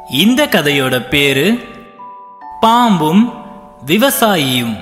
இந்த கதையோட பேரு பாம்பும் விவசாயியும்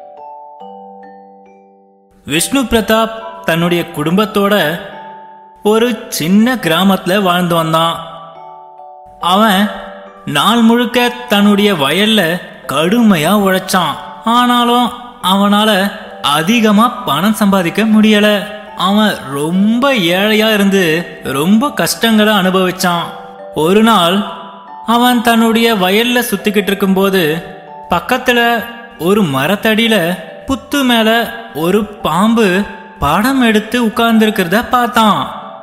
விஷ்ணு பிரதாப் தன்னுடைய குடும்பத்தோட ஒரு சின்ன கிராமத்துல வாழ்ந்து வந்தான் அவன் நாள் முழுக்க தன்னுடைய வயல்ல கடுமையா உழைச்சான் ஆனாலும் அவனால அதிகமா பணம் சம்பாதிக்க முடியல அவன் ரொம்ப ஏழையா இருந்து ரொம்ப கஷ்டங்களை அனுபவிச்சான் ஒரு நாள் அவன் தன்னுடைய வயல்ல சுத்திக்கிட்டு இருக்கும்போது பக்கத்துல ஒரு மரத்தடியில புத்து மேல ஒரு பாம்பு படம் எடுத்து உட்கார்ந்துருக்கிறத பார்த்தான்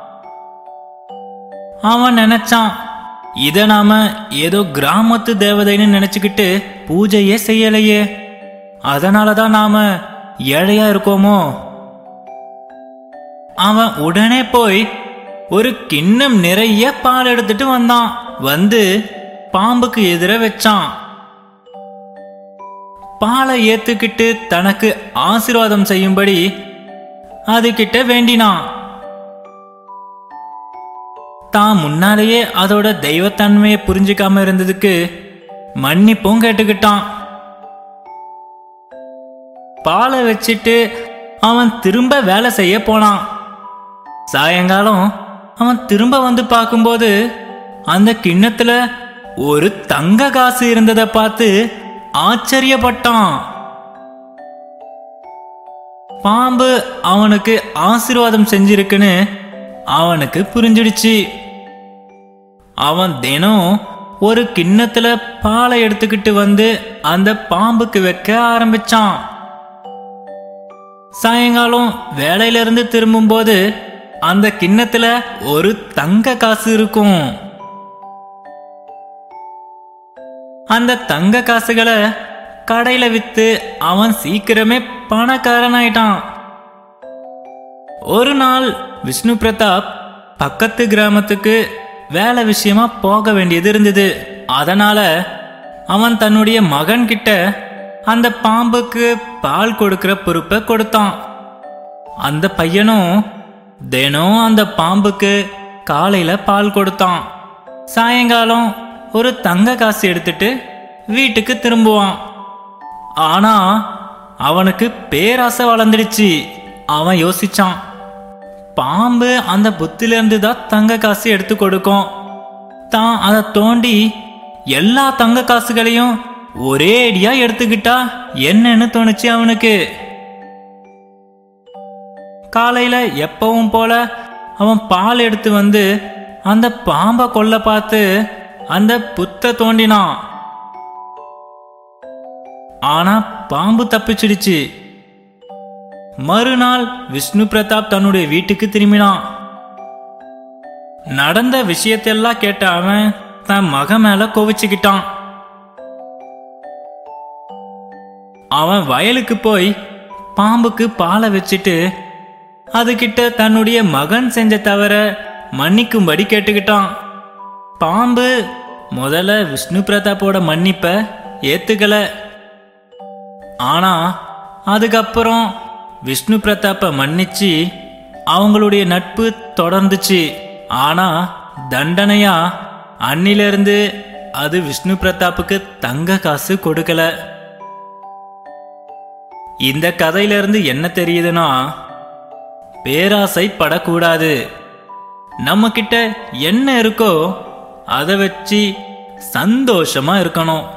அவன் நினைச்சான் இத நாம ஏதோ கிராமத்து தேவதைன்னு நினைச்சுக்கிட்டு பூஜையே செய்யலையே அதனாலதான் நாம ஏழையா இருக்கோமோ அவன் உடனே போய் ஒரு கிண்ணம் நிறைய பால் எடுத்துட்டு வந்தான் வந்து பாம்புக்கு எதிர வச்சான் பாலை ஏத்துக்கிட்டு தனக்கு ஆசீர்வாதம் செய்யும்படி அதுகிட்ட வேண்டினான் தான் முன்னாலேயே அதோட தெய்வத்தன்மையை புரிஞ்சுக்காம இருந்ததுக்கு மன்னிப்பும் கேட்டுக்கிட்டான் பாலை வச்சிட்டு அவன் திரும்ப வேலை செய்ய போனான் சாயங்காலம் அவன் திரும்ப வந்து பார்க்கும்போது அந்த கிண்ணத்துல ஒரு தங்க காசு இருந்ததை பார்த்து ஆச்சரியப்பட்டான் பாம்பு அவனுக்கு ஆசீர்வாதம் செஞ்சிருக்குன்னு அவனுக்கு புரிஞ்சிடுச்சு அவன் தினம் ஒரு கிண்ணத்துல பாலை எடுத்துக்கிட்டு வந்து அந்த பாம்புக்கு வைக்க ஆரம்பிச்சான் சாயங்காலம் வேலையில இருந்து திரும்பும்போது அந்த கிண்ணத்துல ஒரு தங்க காசு இருக்கும் அந்த தங்க காசுகளை கடையில வித்து அவன் சீக்கிரமே பணக்காரன் ஆயிட்டான் ஒரு நாள் விஷ்ணு பிரதாப் பக்கத்து கிராமத்துக்கு வேலை விஷயமா போக வேண்டியது இருந்தது அதனால அவன் தன்னுடைய மகன் கிட்ட அந்த பாம்புக்கு பால் கொடுக்கிற பொறுப்பை கொடுத்தான் அந்த பையனும் தினம் அந்த பாம்புக்கு காலையில பால் கொடுத்தான் சாயங்காலம் ஒரு தங்க காசு எடுத்துட்டு வீட்டுக்கு திரும்புவான் ஆனா அவனுக்கு பேராசை வளர்ந்துடுச்சு அவன் யோசிச்சான் பாம்பு அந்த புத்திலிருந்து தான் தங்க காசு எடுத்து கொடுக்கும் தான் அதை தோண்டி எல்லா தங்க காசுகளையும் ஒரே அடியா எடுத்துக்கிட்டா என்னன்னு தோணுச்சு அவனுக்கு காலையில எப்பவும் போல அவன் பால் எடுத்து வந்து அந்த பாம்பை கொல்ல பார்த்து அந்த புத்த தோண்டினான் ஆனா பாம்பு தப்பிச்சிடுச்சு மறுநாள் விஷ்ணு பிரதாப் தன்னுடைய வீட்டுக்கு திரும்பினான் நடந்த விஷயத்தெல்லாம் கேட்ட அவன் தன் மக மேல கோவிச்சுக்கிட்டான் அவன் வயலுக்கு போய் பாம்புக்கு பாலை வச்சுட்டு அதுகிட்ட தன்னுடைய மகன் செஞ்ச தவிர மன்னிக்கும்படி கேட்டுக்கிட்டான் பாம்பு முதல்ல விஷ்ணு பிரதாப்போட மன்னிப்பை ஏத்துக்கல ஆனா அதுக்கப்புறம் விஷ்ணு பிரதாப்பை மன்னிச்சு அவங்களுடைய நட்பு தொடர்ந்துச்சு ஆனா தண்டனையா அன்னிலிருந்து அது விஷ்ணு பிரதாப்புக்கு தங்க காசு கொடுக்கல இந்த கதையிலிருந்து என்ன தெரியுதுன்னா பேராசை படக்கூடாது நம்ம கிட்ட என்ன இருக்கோ அதை வச்சு சந்தோஷமா இருக்கணும்